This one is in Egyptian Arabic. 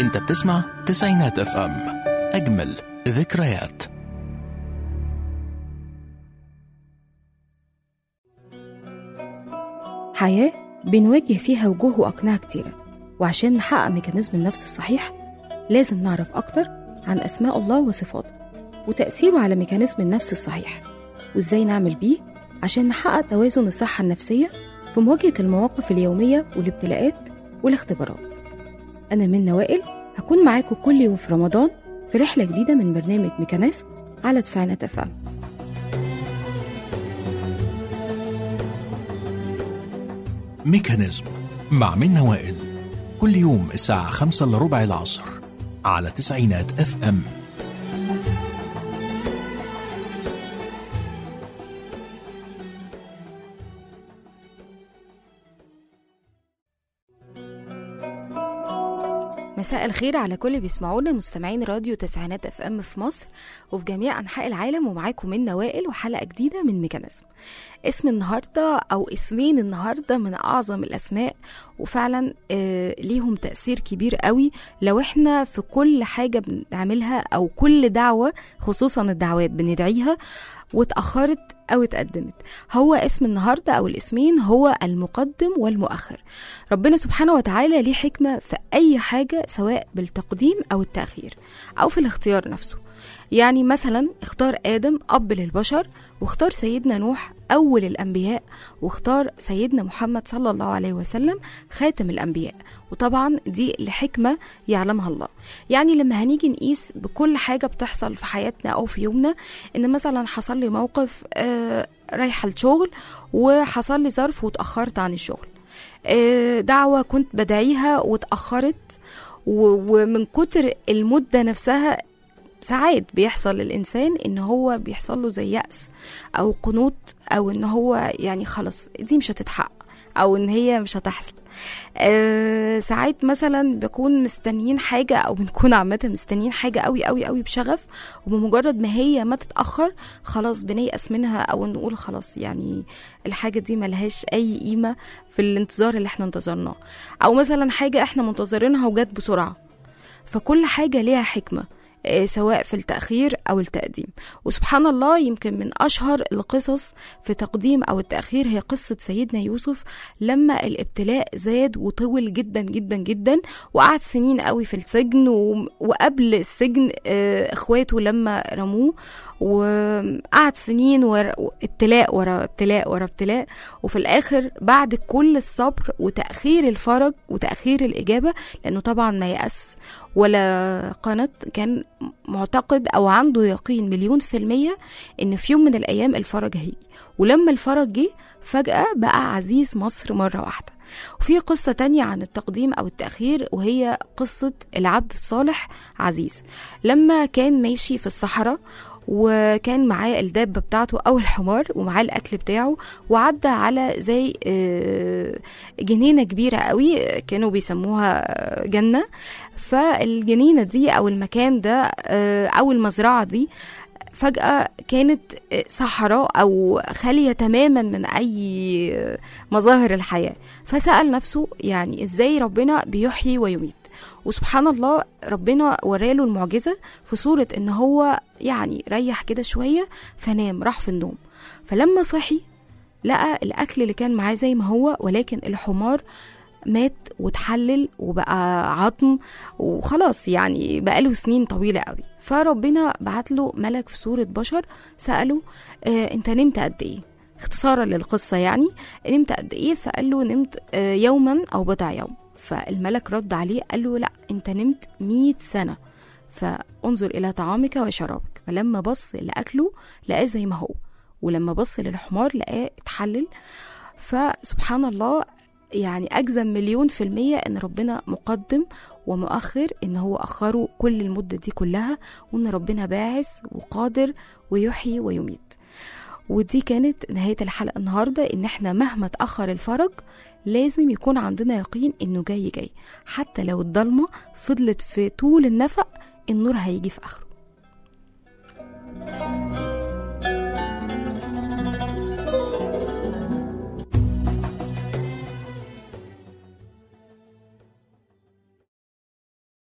انت بتسمع تسعينات اف ام اجمل ذكريات حياة بنواجه فيها وجوه وأقنعة كتيرة وعشان نحقق ميكانيزم النفس الصحيح لازم نعرف أكتر عن أسماء الله وصفاته وتأثيره على ميكانيزم النفس الصحيح وإزاي نعمل بيه عشان نحقق توازن الصحة النفسية في مواجهة المواقف اليومية والابتلاءات والاختبارات أنا من وائل هكون معاكم كل يوم في رمضان في رحلة جديدة من برنامج ميكانيزم على تسعينات أفهم ميكانيزم مع منى وائل كل يوم الساعة خمسة إلا ربع العصر على تسعينات اف ام مساء الخير على كل بيسمعونا مستمعين راديو تسعينات اف ام في مصر وفي جميع انحاء العالم ومعاكم منى وائل وحلقه جديده من ميكانيزم اسم النهارده او اسمين النهارده من اعظم الاسماء وفعلا آه ليهم تاثير كبير قوي لو احنا في كل حاجه بنعملها او كل دعوه خصوصا الدعوات بندعيها واتأخرت أو اتقدمت هو اسم النهاردة أو الاسمين هو المقدم والمؤخر ربنا سبحانه وتعالى ليه حكمة في أي حاجة سواء بالتقديم أو التأخير أو في الاختيار نفسه يعني مثلا اختار آدم أب للبشر واختار سيدنا نوح أول الأنبياء واختار سيدنا محمد صلى الله عليه وسلم خاتم الأنبياء وطبعا دي لحكمة يعلمها الله يعني لما هنيجي نقيس بكل حاجة بتحصل في حياتنا أو في يومنا إن مثلا حصل لي موقف آه رايحة الشغل وحصل لي ظرف واتأخرت عن الشغل آه دعوة كنت بدعيها واتأخرت ومن كتر المدة نفسها ساعات بيحصل للإنسان إن هو بيحصل له زي يأس أو قنوط أو إن هو يعني خلاص دي مش هتتحقق أو إن هي مش هتحصل أه ساعات مثلا بكون مستنيين حاجة أو بنكون عامة مستنيين حاجة قوي قوي قوي بشغف وبمجرد ما هي ما تتأخر خلاص بنيأس منها أو نقول خلاص يعني الحاجة دي ملهاش أي قيمة في الانتظار اللي احنا انتظرناه أو مثلا حاجة احنا منتظرينها وجت بسرعة فكل حاجة ليها حكمة سواء في التأخير أو التقديم وسبحان الله يمكن من أشهر القصص في تقديم أو التأخير هي قصة سيدنا يوسف لما الابتلاء زاد وطول جدا جدا جدا وقعد سنين قوي في السجن وقبل السجن إخواته لما رموه وقعد سنين ورا ابتلاء ورا ابتلاء ورا ابتلاء وفي الاخر بعد كل الصبر وتاخير الفرج وتاخير الاجابه لانه طبعا ما يأس ولا قنط كان معتقد او عنده يقين مليون في المية ان في يوم من الايام الفرج هيجي ولما الفرج جه فجأة بقى عزيز مصر مرة واحدة وفي قصة تانية عن التقديم أو التأخير وهي قصة العبد الصالح عزيز لما كان ماشي في الصحراء وكان معاه الدابة بتاعته أو الحمار ومعاه الأكل بتاعه وعدى على زي جنينة كبيرة قوي كانوا بيسموها جنة فالجنينة دي أو المكان ده أو المزرعة دي فجأة كانت صحراء أو خالية تماما من أي مظاهر الحياة فسأل نفسه يعني إزاي ربنا بيحيي ويميت وسبحان الله ربنا وراله المعجزة في صورة ان هو يعني ريح كده شوية فنام راح في النوم فلما صحي لقى الأكل اللي كان معاه زي ما هو ولكن الحمار مات وتحلل وبقى عظم وخلاص يعني بقاله سنين طويلة قوي فربنا بعت له ملك في صورة بشر سأله آه انت نمت قد ايه اختصارا للقصة يعني نمت قد ايه فقال له نمت آه يوما او بضع يوم فالملك رد عليه قال له لا انت نمت مئة سنة فانظر إلى طعامك وشرابك فلما بص لأكله لقاه زي ما هو ولما بص للحمار لقاه اتحلل فسبحان الله يعني أجزم مليون في المية إن ربنا مقدم ومؤخر إن هو أخره كل المدة دي كلها وإن ربنا باعث وقادر ويحيي ويميت ودي كانت نهاية الحلقة النهاردة إن إحنا مهما تأخر الفرج لازم يكون عندنا يقين إنه جاي جاي حتى لو الضلمة فضلت في طول النفق النور هيجي في آخره